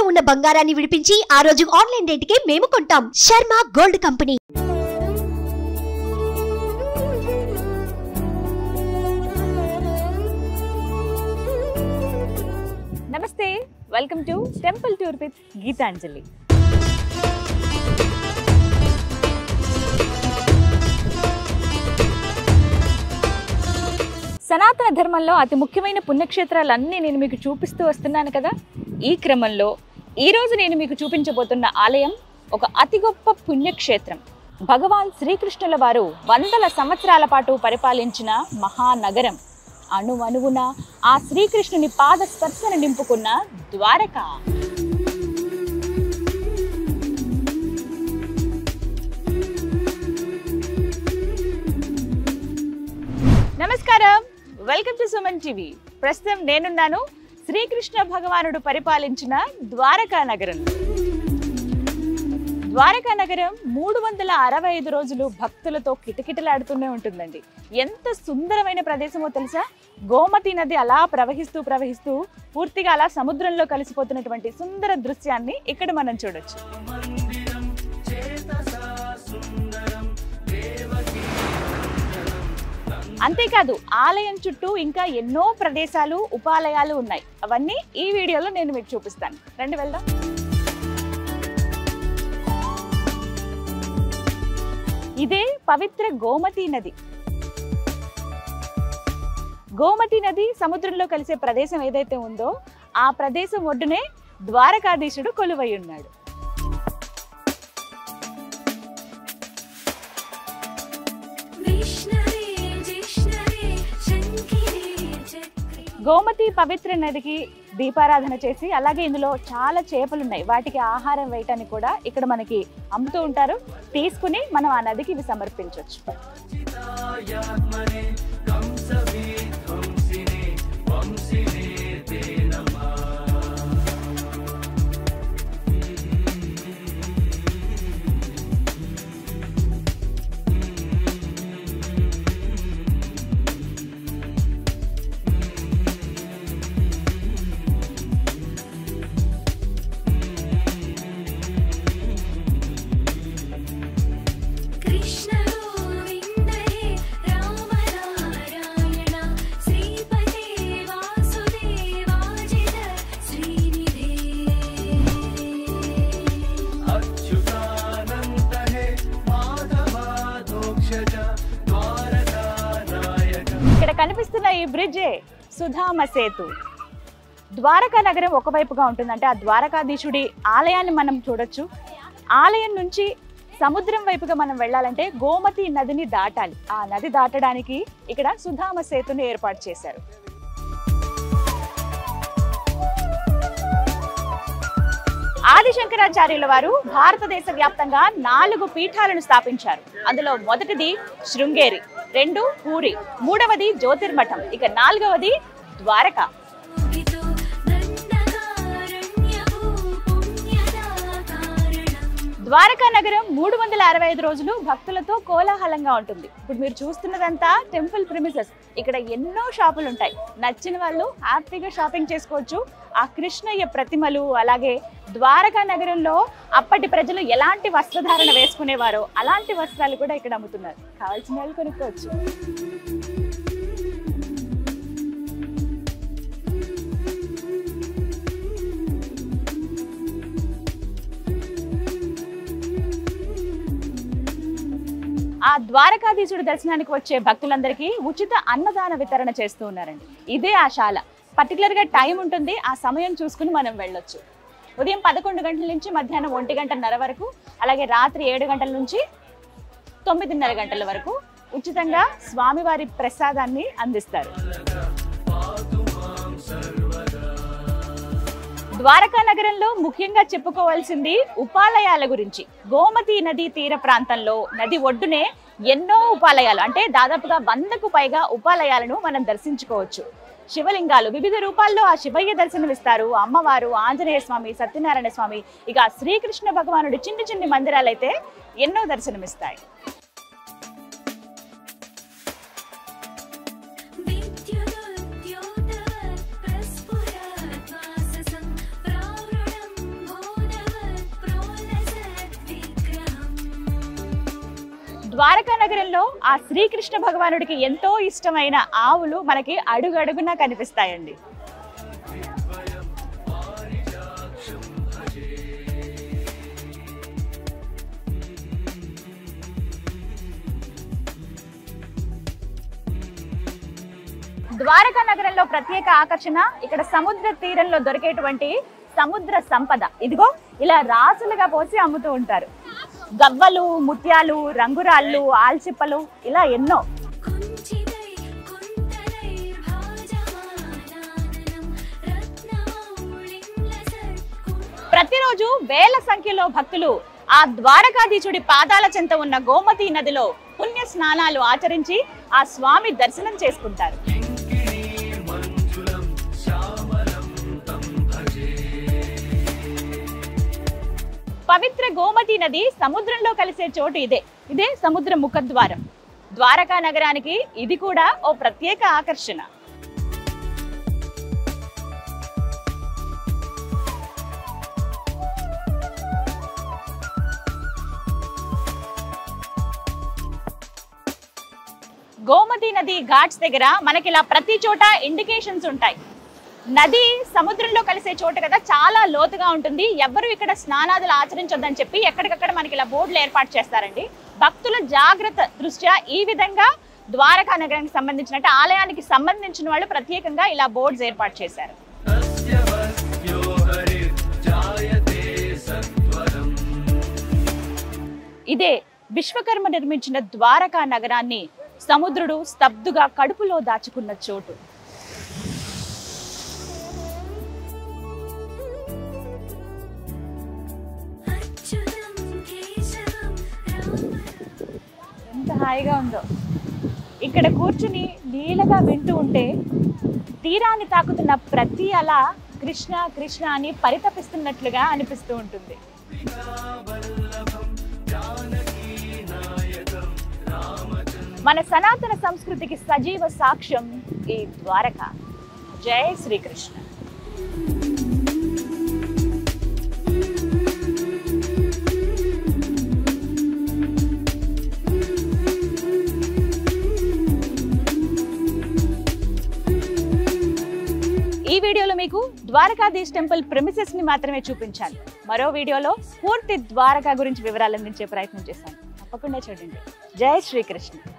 ఉన్న బంగారాన్ని విడిపించి ఆ రోజు ఆన్లైన్ రేటుకే మేము కొంటాం శర్మ గోల్డ్ కంపెనీ నమస్తే welcome to temple tour with Geetanjali సనాతన ధర్మంలో అతి ముఖ్యమైన పుణ్యక్షేత్రాలన్నీ నేను మీకు చూపిస్తూ వస్తున్నాను కదా ఈ క్రమంలో ఈరోజు నేను మీకు చూపించబోతున్న ఆలయం ఒక అతి గొప్ప పుణ్యక్షేత్రం భగవాన్ శ్రీకృష్ణుల వారు వందల సంవత్సరాల పాటు పరిపాలించిన మహానగరం అణువణువున ఆ శ్రీకృష్ణుని పాద స్పర్శను నింపుకున్న ద్వారక నమస్కారం వెల్కమ్ టు సుమన్ టీవీ ప్రస్తుతం నేనున్నాను శ్రీకృష్ణ భగవానుడు పరిపాలించిన ద్వారకా నగరం ద్వారకా నగరం మూడు వందల అరవై ఐదు రోజులు భక్తులతో కిటకిటలాడుతూనే ఉంటుందండి ఎంత సుందరమైన ప్రదేశమో తెలుసా గోమతి నది అలా ప్రవహిస్తూ ప్రవహిస్తూ పూర్తిగా అలా సముద్రంలో కలిసిపోతున్నటువంటి సుందర దృశ్యాన్ని ఇక్కడ మనం చూడొచ్చు అంతేకాదు ఆలయం చుట్టూ ఇంకా ఎన్నో ప్రదేశాలు ఉపాలయాలు ఉన్నాయి అవన్నీ ఈ వీడియోలో నేను మీకు చూపిస్తాను రండి వెళ్దాం ఇదే పవిత్ర గోమతి నది గోమతి నది సముద్రంలో కలిసే ప్రదేశం ఏదైతే ఉందో ఆ ప్రదేశం ఒడ్డునే ద్వారకాధీశుడు కొలువై ఉన్నాడు విష్ణవే జిష్ణవే శంకిరే చక్రే గోమతి పవిత్ర నదికి దీపారాధన చేసి అలాగే ఇందులో చాలా చేపలు ఉన్నాయి వాటికి ఆహారం వేయటానికి కూడా ఇక్కడ మనకి అమ్ముతూ ఉంటారు తీసుకుని మనం ఆ నదికి ఇవి సమర్పించవచ్చు కృష్ణ గోవిందరే రామ నారాయణ శ్రీపతే వాసుదేవాజిత శ్రీనిధే अच्युतानन्त हे माधवाधोक्षज द्वारकानायक ఇక్కడ కనిపిస్తున్న ఈ బ్రిడ్జే సుధామ సేతు ద్వారకా నగరం ఒకవైపుగా ఉంటుంది అంటే ఆ ద్వారకాధీశుడి ఆలయాన్ని మనం చూడొచ్చు ఆలయం నుంచి సముద్రం వైపుగా మనం వెళ్ళాలంటే గోమతి నదిని దాటాలి ఆ నది దాటడానికి ఇక్కడ సుధామ సేతుని ఏర్పాటు చేశారు ఆదిశంకరాచార్యుల వారు భారతదేశ వ్యాప్తంగా నాలుగు పీఠాలను స్థాపించారు అందులో మొదటిది శృంగేరి రెండు పూరి మూడవది జ్యోతిర్మఠం ఇక నాలుగవది ద్వారక గితో దండకారణ్యభూ పుణ్యదా కారణం ద్వారకా నగరం మూడు వందల అరవై ఐదు రోజులు భక్తులతో కోలాహలంగా ఉంటుంది ఇప్పుడు మీరు చూస్తున్నదంతా టెంపుల్ ప్రిమిసెస్ ఇక్కడ ఎన్నో షాపులు ఉంటాయి నచ్చిన వాళ్ళు హ్యాపీగా షాపింగ్ చేసుకోవచ్చు ఆ కృష్ణయ్య ప్రతిమలు అలాగే ద్వారకా నగరంలో అప్పటి ప్రజలు ఎలాంటి వస్త్రధారణ వేసుకునేవారో అలాంటి వస్త్రాలు కూడా ఇక్కడ అమ్ముతున్నారు కావాల్సిన వాళ్ళు కొనుక్కోవచ్చు ఆ ద్వారకాధీశుడి దర్శనానికి వచ్చే భక్తులందరికీ ఉచిత అన్నదాన వితరణ చేస్తూ ఉన్నారండి ఇదే ఆ శాల పర్టికులర్ గా టైం ఉంటుంది ఆ సమయం చూసుకుని మనం వెళ్ళొచ్చు ఉదయం పదకొండు గంటల నుంచి మధ్యాహ్నం ఒంటి గంటన్నర వరకు అలాగే రాత్రి ఏడు గంటల నుంచి తొమ్మిదిన్నర గంటల వరకు ఉచితంగా స్వామివారి ప్రసాదాన్ని అందిస్తారు ద్వారకా నగరంలో ముఖ్యంగా చెప్పుకోవాల్సింది ఉపాలయాల గురించి గోమతి నది తీర ప్రాంతంలో నది ఒడ్డునే ఎన్నో ఉపాలయాలు అంటే దాదాపుగా వందకు పైగా ఉపాలయాలను మనం దర్శించుకోవచ్చు శివలింగాలు వివిధ రూపాల్లో ఆ శివయ్య దర్శనమిస్తారు అమ్మవారు ఆంజనేయ స్వామి సత్యనారాయణ స్వామి ఇక శ్రీకృష్ణ భగవానుడి చిన్ని చిన్ని మందిరాలు అయితే ఎన్నో దర్శనమిస్తాయి విద్యుదుద్యోత ప్రస్ఫురద్వాససం ప్రావృణం ద్వారకా నగరంలో ఆ శ్రీకృష్ణ భగవానుడికి ఎంతో ఇష్టమైన ఆవులు మనకి అడుగడుగునా కనిపిస్తాయండి ద్వారకా నగరంలో ప్రత్యేక ఆకర్షణ ఇక్కడ సముద్ర తీరంలో దొరికేటువంటి సముద్ర సంపద ఇదిగో ఇలా రాసులుగా పోసి అమ్ముతూ ఉంటారు గవ్వలు ముత్యాలు రంగురాళ్ళు ఆల్చిప్పలు ఇలా ఎన్నో కుంచితై కుంతలై భాజమానాననం రత్నమౌళింల సత్కు ప్రతిరోజు వేల సంఖ్యలో భక్తులు ఆ ద్వారకాధీశుడి పాదాల చెంత ఉన్న గోమతి నదిలో పుణ్య స్నానాలు ఆచరించి ఆ స్వామి దర్శనం చేసుకుంటారు పవిత్ర గోమతి నది సముద్రంలో కలిసే చోటు ఇదే ఇదే సముద్ర ముఖద్వారం ద్వారకా నగరానికి ఇది కూడా ఓ ప్రత్యేక ఆకర్షణ గోమతి నది ఘాట్స్ దగ్గర మనకి ఇలా ప్రతి చోట ఇండికేషన్స్ ఉంటాయి నది సముద్రంలో కలిసే చోటు కదా చాలా లోతుగా ఉంటుంది ఎవ్వరు ఇక్కడ స్నానాదులు ఆచరించొద్దని చెప్పి ఎక్కడికక్కడ మనకి ఇలా బోర్డులు ఏర్పాటు చేస్తారండి భక్తుల జాగ్రత్త దృష్ట్యా ఈ విధంగా ద్వారకా నగరానికి సంబంధించినట్టు ఆలయానికి సంబంధించిన వాళ్ళు ప్రత్యేకంగా ఇలా బోర్డ్స్ ఏర్పాటు చేశారు ఇదే విశ్వకర్మ నిర్మించిన ద్వారకా నగరాన్ని సముద్రుడు స్తబ్దుగా కడుపులో దాచుకున్న చోటు అచ్యుతం కేశవం రామ ఎంత హాయిగా ఉందో ఇక్కడ కూర్చుని నీలగా వింటూ ఉంటే తీరాన్ని తాకుతున్న ప్రతి అల కృష్ణ కృష్ణ అని పరితపిస్తున్నట్లుగా అనిపిస్తూ ఉంటుంది మన సనాతన సంస్కృతికి సజీవ సాక్ష్యం ఈ ద్వారక జై శ్రీకృష్ణ ఈ వీడియోలో మీకు ద్వారకాధీశ్ టెంపుల్ ప్రెమిసెస్ ని మాత్రమే చూపించాను మరో వీడియోలో పూర్తి ద్వారకా గురించి వివరాలు అందించే ప్రయత్నం చేశాను తప్పకుండా చూడండి జై శ్రీకృష్ణ